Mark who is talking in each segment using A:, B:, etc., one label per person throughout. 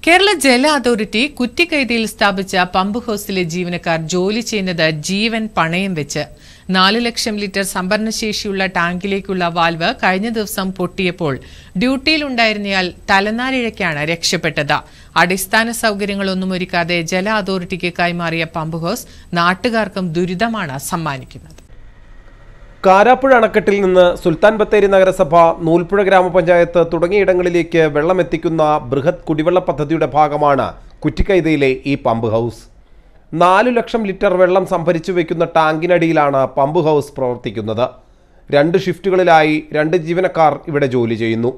A: കേരള ജല അതോറിറ്റി കുറ്റിക്കൈതയിൽ സ്ഥാപിച്ച പമ്പ് ഹൌസിലെ ജീവനക്കാർ ജോലി ചെയ്യുന്നത് ജീവൻ പണയം വെച്ച് നാല് ലക്ഷം ലിറ്റർ സംഭരണശേഷിയുള്ള ടാങ്കിലേക്കുള്ള വാൽവ് കഴിഞ്ഞ ദിവസം പൊട്ടിയപ്പോൾ ഡ്യൂട്ടിയിലുണ്ടായിരുന്നയാൾ തലനാരിഴയ്ക്കാണ് രക്ഷപ്പെട്ടത് അടിസ്ഥാന സൗകര്യങ്ങളൊന്നും ഒരുക്കാതെ ജല അതോറിറ്റിക്ക് കൈമാറിയ പമ്പ് ഹൌസ് നാട്ടുകാർക്കും ദുരിതമാണ് സമ്മാനിക്കുന്നത്
B: കാരാപ്പുഴ അണക്കെട്ടിൽ നിന്ന് സുൽത്താൻ ബത്തേരി നഗരസഭ നൂൽപ്പുഴ ഗ്രാമപഞ്ചായത്ത് തുടങ്ങിയിടങ്ങളിലേക്ക് വെള്ളമെത്തിക്കുന്ന ബൃഹത് കുടിവെള്ള പദ്ധതിയുടെ ഭാഗമാണ് കുറ്റിക്കൈതയിലെ ഈ പമ്പ് ഹൗസ് നാലു ലക്ഷം ലിറ്റർ വെള്ളം സംഭരിച്ചു വയ്ക്കുന്ന ടാങ്കിനടിയിലാണ് പമ്പ് ഹൗസ് പ്രവർത്തിക്കുന്നത് രണ്ട് ഷിഫ്റ്റുകളിലായി രണ്ട് ജീവനക്കാർ ഇവിടെ ജോലി ചെയ്യുന്നു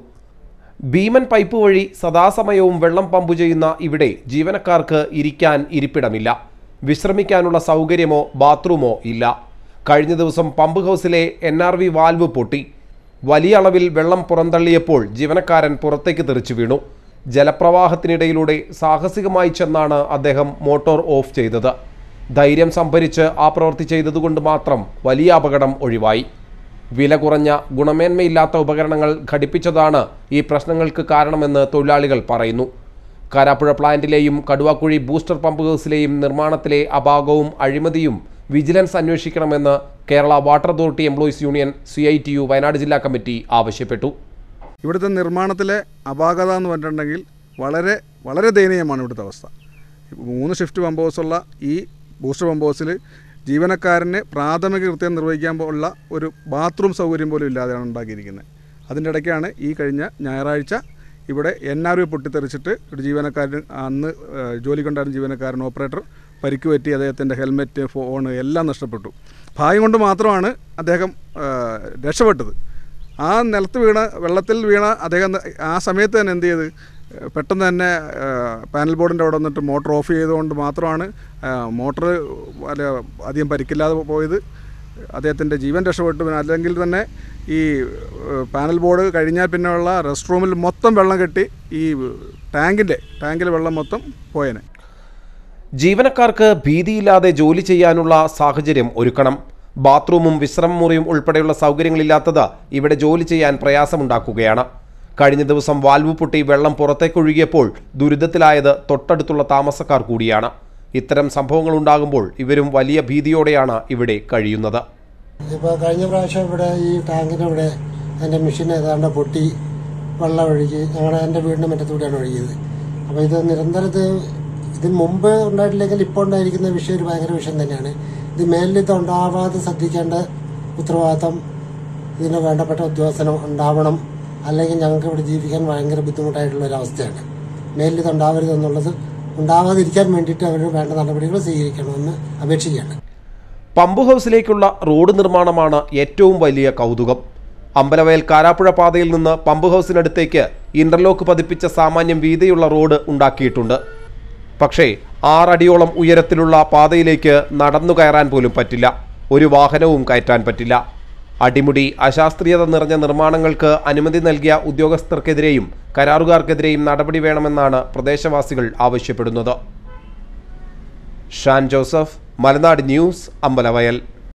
B: ഭീമൻ പൈപ്പ് വഴി സദാസമയവും വെള്ളം പമ്പ് ചെയ്യുന്ന ഇവിടെ ജീവനക്കാർക്ക് ഇരിക്കാൻ ഇരിപ്പിടമില്ല വിശ്രമിക്കാനുള്ള സൗകര്യമോ ബാത്റൂമോ ഇല്ല കഴിഞ്ഞ ദിവസം പമ്പ് ഹൗസിലെ എൻ ആർ വി വാൽവ് പൊട്ടി വലിയ അളവിൽ വെള്ളം പുറന്തള്ളിയപ്പോൾ ജീവനക്കാരൻ പുറത്തേക്ക് തെറിച്ചു വീണു ജലപ്രവാഹത്തിനിടയിലൂടെ സാഹസികമായി ചെന്നാണ് അദ്ദേഹം മോട്ടോർ ഓഫ് ചെയ്തത് ധൈര്യം സംഭരിച്ച് ആ പ്രവൃത്തി ചെയ്തതുകൊണ്ട് മാത്രം വലിയ അപകടം ഒഴിവായി വില കുറഞ്ഞ ഗുണമേന്മയില്ലാത്ത ഉപകരണങ്ങൾ ഘടിപ്പിച്ചതാണ് ഈ പ്രശ്നങ്ങൾക്ക് കാരണമെന്ന് തൊഴിലാളികൾ പറയുന്നു കാരാപ്പുഴ പ്ലാന്റിലെയും കടുവാക്കുഴി ബൂസ്റ്റർ പമ്പ് ഹൗസിലെയും നിർമ്മാണത്തിലെ അപാകവും അഴിമതിയും വിജിലൻസ് അന്വേഷിക്കണമെന്ന് Kerala water authority employees union C I T U Wayanad ജില്ലാ കമ്മിറ്റി ആവശ്യപ്പെട്ടു
C: ഇവിടുത്തെ നിർമ്മാണത്തിലെ അപാകത എന്ന് പറഞ്ഞിട്ടുണ്ടെങ്കിൽ വളരെ വളരെ ദയനീയമാണ് ഇവിടുത്തെ അവസ്ഥ മൂന്ന് ഷിഫ്റ്റ് പമ്പ് ഹൗസുള്ള ഈ ബൂസ്റ്റർ പമ്പ് ഹൗസിൽ ജീവനക്കാരന് പ്രാഥമിക കൃത്യം നിർവഹിക്കാൻ ഉള്ള ഒരു ബാത്റൂം സൗകര്യം പോലും ഇല്ലാതെയാണ് ഉണ്ടാക്കിയിരിക്കുന്നത് അതിൻ്റെ ഇടയ്ക്കാണ് ഈ കഴിഞ്ഞ ഞായറാഴ്ച ഇവിടെ എൻ ആർ വി പൊട്ടിത്തെറിച്ചിട്ട് ഒരു ജീവനക്കാരൻ അന്ന് ഏഹ്, ജോലിക്കുണ്ടായിരുന്ന ജീവനക്കാരൻ ഓപ്പറേറ്റർ പരിക്ക് പറ്റി അദ്ദേഹത്തിൻ്റെ ഹെൽമെറ്റ് ഫോൺ എല്ലാം നഷ്ടപ്പെട്ടു ഭാഗ്യം കൊണ്ട് മാത്രമാണ് അദ്ദേഹം ഏഹ്, രക്ഷപ്പെട്ടത് ആ നിലത്ത് വീണ വെള്ളത്തിൽ വീണ അദ്ദേഹം ആ സമയത്ത് തന്നെ എന്ത് ചെയ്ത് ഏഹ് പെട്ടെന്ന് തന്നെ ഏഹ് പാനൽ ബോർഡിൻ്റെ അവിടെ വന്നിട്ട് മോട്ടർ ഓഫ് ചെയ്തുകൊണ്ട് മാത്രമാണ് മോട്ടർ വല്ല അധികം പരിക്കില്ലാതെ പോയത് അദ്ദേഹത്തിൻ്റെ ജീവൻ രക്ഷപ്പെട്ടു പിന്നെ അല്ലെങ്കിൽ തന്നെ ഈ ഏഹ് പാനൽ ബോർഡ് കഴിഞ്ഞാൽ പിന്നെയുള്ള റെസ്റ്റ് റൂമിൽ മൊത്തം വെള്ളം കെട്ടി ഈ ടാങ്കിൻ്റെ ടാങ്കിലെ വെള്ളം മൊത്തം പോയേനെ
B: ജീവനക്കാർക്ക് ഭീതിയില്ലാതെ ജോലി ചെയ്യാനുള്ള സാഹചര്യം ഒരുക്കണം ബാത്റൂമും വിശ്രമമുറിയും ഉൾപ്പെടെയുള്ള സൗകര്യങ്ങളില്ലാത്തത് ഇവിടെ ജോലി ചെയ്യാൻ പ്രയാസമുണ്ടാക്കുകയാണ് കഴിഞ്ഞ ദിവസം വാൽവ് പൊട്ടി വെള്ളം പുറത്തേക്കൊഴുകിയപ്പോൾ ദുരിതത്തിലായത് തൊട്ടടുത്തുള്ള താമസക്കാർ കൂടിയാണ് ഇത്തരം സംഭവങ്ങൾ ഉണ്ടാകുമ്പോൾ ഇവരും വലിയ ഭീതിയോടെയാണ് ഇവിടെ കഴിയുന്നത്
D: ഇപ്പോൾ കഴിഞ്ഞ പ്രാവശ്യം ഇവിടെ ഈ ടാങ്കിൻ്റെ ഇവിടെ എൻ്റെ മെഷീൻ ഏതാണ്ട് പൊട്ടി വെള്ളം ഒഴുകി ഞങ്ങളുടെ എൻ്റെ വീടിൻ്റെ മുറ്റത്തൂടെയാണ് ഒഴുകിയത് അപ്പോൾ ഇത് നിരന്തരം ഇത് ഇതിന് മുമ്പ് ഉണ്ടായിട്ടില്ലെങ്കിൽ ഇപ്പോൾ ഉണ്ടായിരിക്കുന്ന വിഷയം ഒരു ഭയങ്കര വിഷയം തന്നെയാണ് ഇത് മേലിൽ ഇത് ഉണ്ടാവാതെ ശ്രദ്ധിക്കേണ്ട ഉത്തരവാദിത്തം ഇതിന് വേണ്ടപ്പെട്ട ഉദ്യോഗസ്ഥനം ഉണ്ടാവണം അല്ലെങ്കിൽ ഞങ്ങൾക്ക് ഇവിടെ ജീവിക്കാൻ ഭയങ്കര ബുദ്ധിമുട്ടായിട്ടുള്ള ഒരു അവസ്ഥയാണ് മേലിൽ ഇത് ഉണ്ടാവരുത് എന്നുള്ളത് ഉണ്ടാവാതിരിക്കാൻ വേണ്ടിയിട്ട് അവർ വേണ്ട നടപടികൾ സ്വീകരിക്കണമെന്ന് അപേക്ഷിക്കുകയാണ്
B: പമ്പ് ഹൗസിലേക്കുള്ള റോഡ് നിർമ്മാണമാണ് ഏറ്റവും വലിയ കൗതുകം അമ്പലവയൽ കാരാപ്പുഴ പാതയിൽ നിന്ന് പമ്പ് ഹൗസിനടുത്തേക്ക് ഇന്റർലോക്ക് പതിപ്പിച്ച സാമാന്യം വീതിയുള്ള റോഡ് ഉണ്ടാക്കിയിട്ടുണ്ട് പക്ഷേ ആറടിയോളം ഉയരത്തിലുള്ള പാതയിലേക്ക് നടന്നു കയറാൻ പോലും പറ്റില്ല ഒരു വാഹനവും കയറ്റാൻ പറ്റില്ല അടിമുടി അശാസ്ത്രീയത നിറഞ്ഞ നിർമ്മാണങ്ങൾക്ക് അനുമതി നൽകിയ ഉദ്യോഗസ്ഥർക്കെതിരെയും കരാറുകാർക്കെതിരെയും നടപടി വേണമെന്നാണ് പ്രദേശവാസികൾ ആവശ്യപ്പെടുന്നത് ഷാൻ ജോസഫ് മലനാട് ന്യൂസ് അമ്പലവയൽ